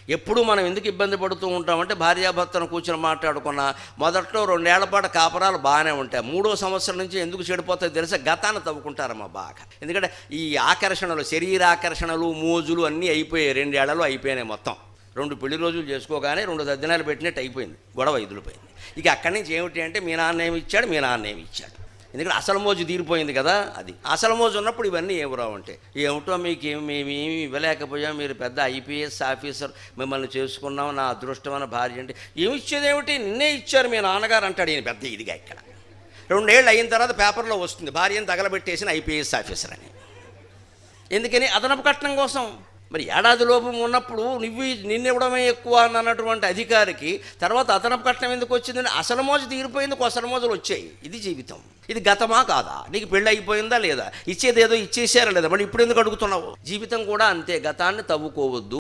ఎప్పుడు మనం ఎందుకు ఇబ్బంది పడుతూ ఉంటామంటే భార్యాభర్తను కూర్చొని మాట్లాడుకున్న మొదట్లో రెండేళ్ల పాటు కాపరాలు బాగానే ఉంటాయి మూడో సంవత్సరం నుంచి ఎందుకు చెడిపోతాయో తెలిసే గతాన్ని తవ్వుకుంటారమ్మా బాగా ఎందుకంటే ఈ ఆకర్షణలు శరీర ఆకర్షణలు మోజులు అన్నీ అయిపోయాయి రెండేళ్లలో అయిపోయినాయి మొత్తం రెండు పెళ్లి రోజులు చేసుకోగానే రెండు దద్దినాలు పెట్టినట్టు అయిపోయింది గొడవ ఎదులుపోయింది ఇక అక్కడి నుంచి ఏమిటి అంటే మీ నాన్న ఏమి ఇచ్చాడు మీ నాన్న ఏమి ఇచ్చాడు ఎందుకంటే అసలు మోజు తీరిపోయింది కదా అది అసలు మోజు ఉన్నప్పుడు ఇవన్నీ ఏమి రావు అంటే ఏమిటో మీకు ఏమి మేము ఏమి ఇవ్వలేకపోయాం మీరు పెద్ద ఐపీఎస్ ఆఫీసర్ మిమ్మల్ని చేసుకున్నాం నా అదృష్టమైన భార్య అంటే ఏమి ఇచ్చేది ఏమిటి నిన్నే ఇచ్చారు మీ నాన్నగారు అంటాడు ఈయన పెద్ద ఇదిగా ఇక్కడ రెండేళ్ళు అయిన తర్వాత పేపర్లో వస్తుంది భార్యను తగలబెట్టేసిన ఐపీఎస్ ఆఫీసర్ అని ఎందుకని అదనపు కట్నం కోసం మరి ఏడాది లోపం ఉన్నప్పుడు నువ్వు నిన్నివ్వడమే ఎక్కువ అని అన్నటువంటి అధికారికి తర్వాత అదనపు కట్నం ఎందుకు వచ్చిందని అసలు మోజు తీరిపోయింది కొసలు మోజులు వచ్చాయి ఇది జీవితం ఇది గతమా కాదా నీకు పెళ్ళి అయిపోయిందా లేదా ఇచ్చేదేదో ఇచ్చేసారా లేదా మళ్ళీ ఇప్పుడు ఎందుకు అడుగుతున్నావు జీవితం కూడా అంతే గతాన్ని తవ్వుకోవద్దు